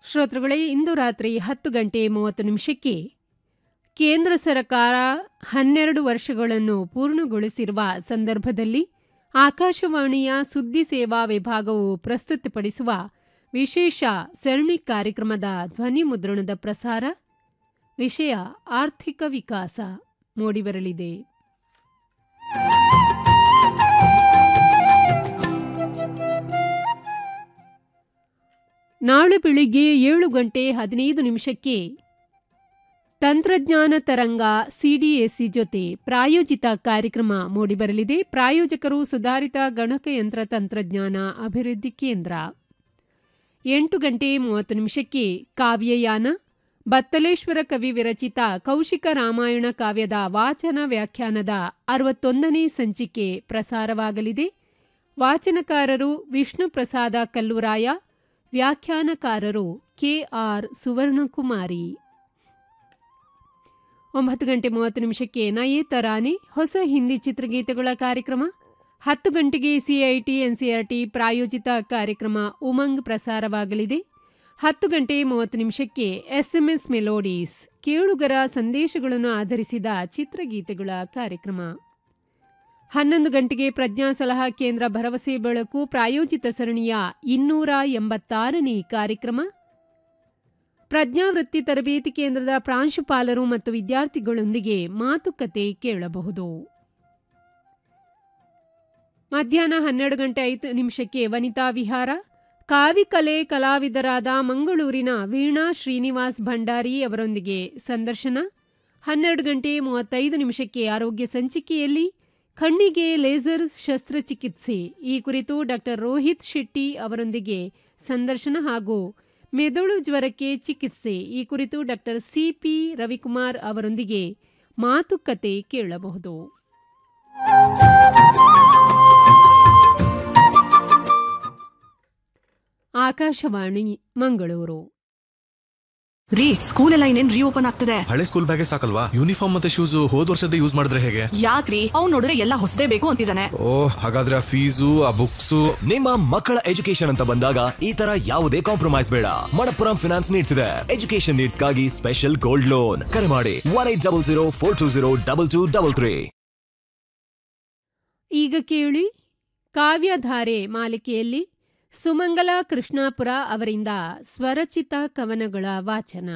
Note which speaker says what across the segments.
Speaker 1: ಶ್ರೋತೃಗಳೇ ಇಂದು ರಾತ್ರಿ ಹತ್ತು ಗಂಟೆ ಮೂವತ್ತು ನಿಮಿಷಕ್ಕೆ ಕೇಂದ್ರ ಸರ್ಕಾರ ಹನ್ನೆರಡು ವರ್ಷಗಳನ್ನು ಪೂರ್ಣಗೊಳಿಸಿರುವ ಸಂದರ್ಭದಲ್ಲಿ ಆಕಾಶವಾಣಿಯ ಸುದ್ದಿ ಸೇವಾ ವಿಭಾಗವು ಪ್ರಸ್ತುತಪಡಿಸುವ ವಿಶೇಷ ಸರಣಿ ಕಾರ್ಯಕ್ರಮದ ಧ್ವನಿ ಮುದ್ರಣದ ಪ್ರಸಾರ ವಿಷಯ ಆರ್ಥಿಕ ವಿಕಾಸ ಮೂಡಿಬರಲಿದೆ ನಾಳೆ ಬೆಳಿಗ್ಗೆ ಏಳು ಗಂಟೆ ಹದಿನೈದು ನಿಮಿಷಕ್ಕೆ ತಂತ್ರಜ್ಞಾನ ತರಂಗ ಸಿಡಿಎಸ್ಸಿ ಜೊತೆ ಪ್ರಾಯೋಜಿತ ಕಾರ್ಯಕ್ರಮ ಮೂಡಿಬರಲಿದೆ ಪ್ರಾಯೋಜಕರು ಸುಧಾರಿತ ಗಣಕಯಂತ್ರ ತಂತ್ರಜ್ಞಾನ ಅಭಿವೃದ್ಧಿ ಕೇಂದ್ರ ಎಂಟು ಗಂಟೆ ಮೂವತ್ತು ನಿಮಿಷಕ್ಕೆ ಕಾವ್ಯಯಾನ ಬತ್ತಲೇಶ್ವರ ಕವಿ ವಿರಚಿತ ಕೌಶಿಕ ರಾಮಾಯಣ ಕಾವ್ಯದ ವಾಚನ ವ್ಯಾಖ್ಯಾನದ ಅರವತ್ತೊಂದನೇ ಸಂಚಿಕೆ ಪ್ರಸಾರವಾಗಲಿದೆ ವಾಚನಕಾರರು ವಿಷ್ಣು ಪ್ರಸಾದ ಕಲ್ಲುರಾಯ ವ್ಯಾಖ್ಯಾನಕಾರರು ಕೆಆರ್ ಸುವರ್ಣಕುಮಾರಿ ಒಂಬತ್ತು ಗಂಟೆ ಮೂವತ್ತು ನಿಮಿಷಕ್ಕೆ ನಯೇ ತರಾನೆ ಹೊಸ ಹಿಂದಿ ಚಿತ್ರಗೀತೆಗಳ ಕಾರ್ಯಕ್ರಮ ಹತ್ತು ಗಂಟೆಗೆ ಸಿಐಟಿ ಎನ್ಸಿಆರ್ಟಿ ಪ್ರಾಯೋಜಿತ ಕಾರ್ಯಕ್ರಮ ಉಮಂಗ್ ಪ್ರಸಾರವಾಗಲಿದೆ ಹತ್ತು ಗಂಟೆ ಮೂವತ್ತು ನಿಮಿಷಕ್ಕೆ ಎಸ್ಎಂಎಸ್ ಮೆಲೋಡೀಸ್ ಕೇಳುಗರ ಸಂದೇಶಗಳನ್ನು ಆಧರಿಸಿದ ಚಿತ್ರಗೀತೆಗಳ ಕಾರ್ಯಕ್ರಮ ಹನ್ನೊಂದು ಗಂಟೆಗೆ ಪ್ರಜ್ಞಾ ಸಲಹಾ ಕೇಂದ್ರ ಭರವಸೆ ಬೆಳಕು ಪ್ರಾಯೋಜಿತ ಸರಣಿಯ ಇನ್ನೂರ ಎಂಬತ್ತಾರನೇ ಕಾರ್ಯಕ್ರಮ ಪ್ರಜ್ಞಾವೃತ್ತಿ ತರಬೇತಿ ಕೇಂದ್ರದ ಪ್ರಾಂಶುಪಾಲರು ಮತ್ತು ವಿದ್ಯಾರ್ಥಿಗಳೊಂದಿಗೆ ಮಾತುಕತೆ ಕೇಳಬಹುದು ಮಧ್ಯಾಹ್ನ ಹನ್ನೆರಡು ಗಂಟೆ ಐದು ನಿಮಿಷಕ್ಕೆ ವನಿತಾ ವಿಹಾರ ಕಾವಿಕಲೆ ಕಲಾವಿದರಾದ ಮಂಗಳೂರಿನ ವೀಣಾ ಶ್ರೀನಿವಾಸ್ ಭಂಡಾರಿ ಅವರೊಂದಿಗೆ ಸಂದರ್ಶನ ಹನ್ನೆರಡು ಗಂಟೆ ಮೂವತ್ತೈದು ನಿಮಿಷಕ್ಕೆ ಆರೋಗ್ಯ ಸಂಚಿಕೆಯಲ್ಲಿ ಕಣ್ಣಿಗೆ ಲೇಸರ್ ಶಸ್ತ್ರಚಿಕಿತ್ಸೆ ಈ ಕುರಿತು ಡಾಕ್ಟರ್ ರೋಹಿತ್ ಶೆಟ್ಟಿ ಅವರೊಂದಿಗೆ ಸಂದರ್ಶನ ಹಾಗೂ ಮೆದುಳು ಜ್ವರಕ್ಕೆ ಚಿಕಿತ್ಸೆ ಈ ಕುರಿತು ಡಾಕ್ಟರ್ ಸಿಪಿ ರವಿಕುಮಾರ್ ಅವರೊಂದಿಗೆ ಮಾತುಕತೆ ಕೇಳಬಹುದು ಆಕಾಶವಾಣಿ ಮಂಗಳೂರು
Speaker 2: ರೀ ಸ್ಕೂಲ್ ಎಲ್ಲ ಇನ್ನೇನ್ ರೀಓಪನ್ ಆಗ್ತದೆ
Speaker 3: ಹಳೆ ಸ್ಕೂಲ್ ಬ್ಯಾಗೆ ಸಾಕಲ್ವಾ ಯೂನಿಫಾರ್ಮ್ ಮತ್ತೆ ಶೂಸ್ ಹೋದ್ ವರ್ಷದ ಯೂಸ್ ಮಾಡಿದ್ರೆ ಹೇಗೆ
Speaker 2: ಯಾಕ್ರಿ ಅವ್ನು ನೋಡಿದ್ರೆ ಎಲ್ಲ ಹೊಸದೇ ಬೇಕು ಅಂತಿದ್ದಾನೆ
Speaker 3: ಓ ಹಾಗಾದ್ರೆ ಆ ಫೀಸು ಆ ಬುಕ್ಸು
Speaker 4: ನಿಮ್ಮ ಮಕ್ಕಳ ಎಜುಕೇಶನ್ ಅಂತ ಬಂದಾಗ ಈ ತರ ಯಾವುದೇ ಕಾಂಪ್ರಮೈಸ್ ಬೇಡ ಮಣಪ್ಪುರಂ ಫಿನಾನ್ಸ್ ನೀಡ್ತಿದೆ ಎಜುಕೇಶನ್ ನೀಡ್ಸ್ ಗಾಗಿ ಸ್ಪೆಷಲ್ ಗೋಲ್ಡ್ ಲೋನ್ ಕರೆ ಮಾಡಿ one eight double zero four two zero double two double three
Speaker 1: ಈಗ ಕೇಳಿ ಕಾವ್ಯಧಾರೆ ಮಾಲಿಕೆಯಲ್ಲಿ ಸುಮಂಗಲ ಕೃಷ್ಣಾಪುರ ಅವರಿಂದ ಸ್ವರಚಿತ ಕವನಗಳ ವಾಚನ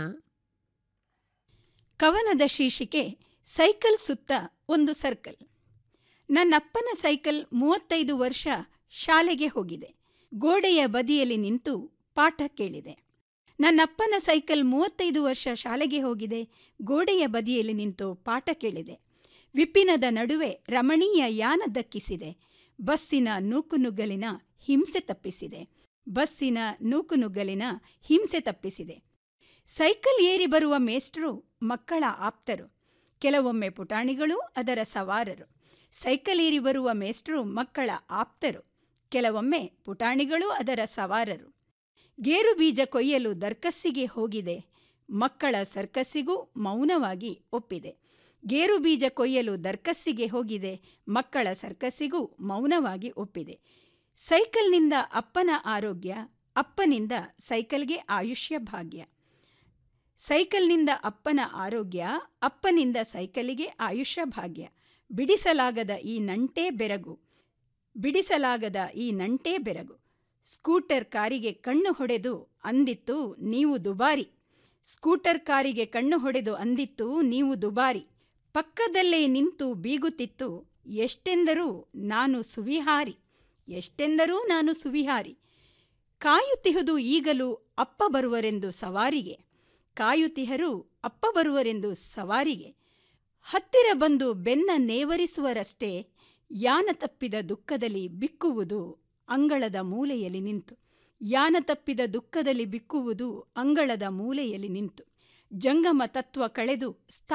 Speaker 5: ಕವನದ ಶೀರ್ಷಿಕೆ ಸೈಕಲ್ ಸುತ್ತ ಒಂದು ಸರ್ಕಲ್ ನನ್ನಪ್ಪನ ಸೈಕಲ್ ಮೂವತ್ತೈದು ವರ್ಷ ಶಾಲೆಗೆ ಹೋಗಿದೆ ಗೋಡೆಯ ಬದಿಯಲ್ಲಿ ನಿಂತು ಪಾಠ ಕೇಳಿದೆ ನನ್ನಪ್ಪನ ಸೈಕಲ್ ಮೂವತ್ತೈದು ವರ್ಷ ಶಾಲೆಗೆ ಹೋಗಿದೆ ಗೋಡೆಯ ಬದಿಯಲ್ಲಿ ನಿಂತು ಪಾಠ ಕೇಳಿದೆ ವಿಪಿನದ ನಡುವೆ ರಮಣೀಯ ಯಾನ ದಕ್ಕಿಸಿದೆ ಬಸ್ಸಿನ ನೂಕುನುಗ್ಗಲಿನ ಹಿಂಸೆ ತಪ್ಪಿಸಿದೆ ಬಸ್ಸಿನ ನೂಕುನುಗ್ಗಲಿನ ಹಿಂಸೆ ತಪ್ಪಿಸಿದೆ ಸೈಕಲ್ ಏರಿ ಬರುವ ಮೇಷ್ಟ್ರು ಮಕ್ಕಳ ಆಪ್ತರು ಕೆಲವೊಮ್ಮೆ ಪುಟಾಣಿಗಳು ಅದರ ಸವಾರರು ಸೈಕಲ್ ಏರಿ ಬರುವ ಮೇಷ್ಟ್ರು ಮಕ್ಕಳ ಆಪ್ತರು ಕೆಲವೊಮ್ಮೆ ಪುಟಾಣಿಗಳು ಅದರ ಸವಾರರು ಗೇರು ಬೀಜ ಕೊಯ್ಯಲು ದರ್ಕಸ್ಸಿಗೆ ಹೋಗಿದೆ ಮಕ್ಕಳ ಸರ್ಕಸ್ಸಿಗೂ ಮೌನವಾಗಿ ಒಪ್ಪಿದೆ ಗೇರು ಬೀಜ ಕೊಯ್ಯಲು ದರ್ಕಸ್ಸಿಗೆ ಹೋಗಿದೆ ಮಕ್ಕಳ ಸರ್ಕಸ್ಸಿಗೂ ಮೌನವಾಗಿ ಒಪ್ಪಿದೆ ಸೈಕಲ್ನಿಂದ ಅಪ್ಪನ ಆರೋಗ್ಯ ಅಪ್ಪನಿಂದ ಸೈಕಲ್ಗೆ ಆಯುಷ್ಯ ಭಾಗ್ಯ ಸೈಕಲ್ನಿಂದ ಅಪ್ಪನ ಆರೋಗ್ಯ ಅಪ್ಪನಿಂದ ಸೈಕಲಿಗೆ ಆಯುಷ್ಯ ಭಾಗ್ಯ ಬಿಡಿಸಲಾಗದ ಈ ನಂಟೇ ಬೆರಗು ಬಿಡಿಸಲಾಗದ ಈ ನಂಟೇ ಬೆರಗು ಸ್ಕೂಟರ್ ಕಾರಿಗೆ ಕಣ್ಣು ಹೊಡೆದು ಅಂದಿತ್ತು ನೀವು ದುಬಾರಿ ಸ್ಕೂಟರ್ ಕಾರಿಗೆ ಕಣ್ಣು ಹೊಡೆದು ಅಂದಿತ್ತು ನೀವು ದುಬಾರಿ ಪಕ್ಕದಲ್ಲೇ ನಿಂತು ಬೀಗುತ್ತಿತ್ತು ಎಷ್ಟೆಂದರೂ ನಾನು ಸುವಿಹಾರಿ ಎಷ್ಟೆಂದರೂ ನಾನು ಸುವಿಹಾರಿ ಕಾಯುತ್ತಿಹುದು ಈಗಲೂ ಅಪ್ಪ ಬರುವರೆಂದು ಸವಾರಿಗೆ ಕಾಯುತ್ತಿಹರು ಅಪ್ಪ ಬರುವರೆಂದು ಸವಾರಿಗೆ ಹತ್ತಿರ ಬಂದು ಬೆನ್ನ ನೇವರಿಸುವರಷ್ಟೇ ಯಾನ ತಪ್ಪಿದ ದುಃಖದಲ್ಲಿ ಬಿಕ್ಕುವುದು ಅಂಗಳದ ಮೂಲೆಯಲ್ಲಿ ನಿಂತು ಯಾನ ತಪ್ಪಿದ ದುಃಖದಲ್ಲಿ ಬಿಕ್ಕುವುದು ಅಂಗಳದ ಮೂಲೆಯಲ್ಲಿ ನಿಂತು ಜಂಗಮ ತತ್ವ ಕಳೆದು